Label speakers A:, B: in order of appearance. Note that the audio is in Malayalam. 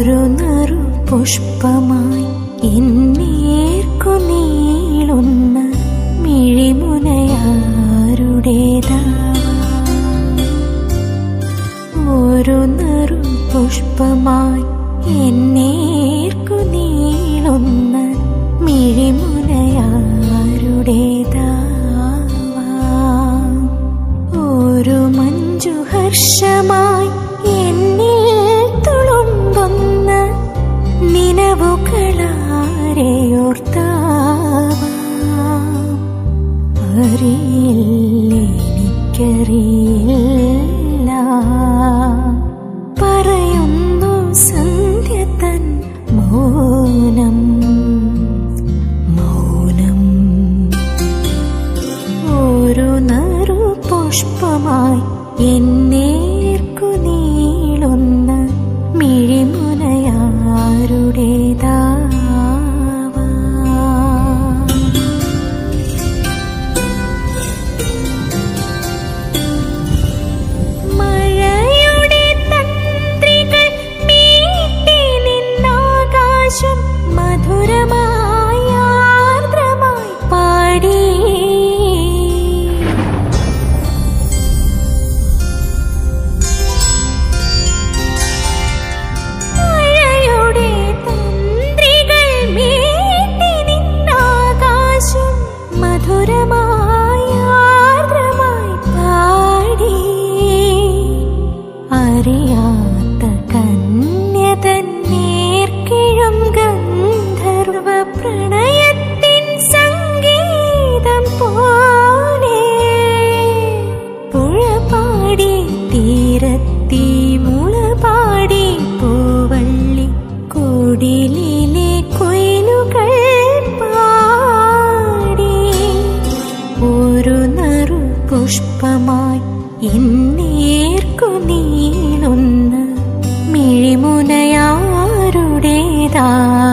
A: ഒരു നറു പുഷ്പമായി എന്നേർക്കു നീളുന്ന മിഴിമുനയാരുടേതാ ഒരു നറു പുഷ്പമായി എന്നേർക്കു നീളുന്ന മിഴിമുനയാരുടേതാവാം ഒരു മഞ്ജുഹർഷമായി എന്നിൽ തുളുമ്പുന്ന നിലവുകളാരെയോർത്താവാം അറിയില്ലെനിക്കറിയില്ല പറയുന്നു സന്ധ്യ തൻ മൗനം മൗനം ഒരു നറു പുഷ്പമായി എന്നേർക്കു നീളുന്ന മിഴിമുനയാരുടേതാവാം മഴയുടെ തന്ത്രികൾ മീട്ടി നിന്നാകാശം മധുരമായി ആർദ്രമായി പാടി മഴയുടെ തന്ത്രികൾ മീട്ടി നിന്നാകാശം മധുരമായി ആർദ്രമായി പാടി അറിയാത്ത കന്യതൻ നേർക്കിഴും ഗന്ധർവ പ്രണയത്തിൻ സംഗീതം പോലെ പുഴ പാടി തീരത്തി മുള പാടി പൂവള്ളി കുടിലിലെ കൊയിലുകൾ പാടി ഒരു നറു പുഷ്പമായി എന്നേർക്കു നീളുന്ന മിഴിമുനയാരുടേതാ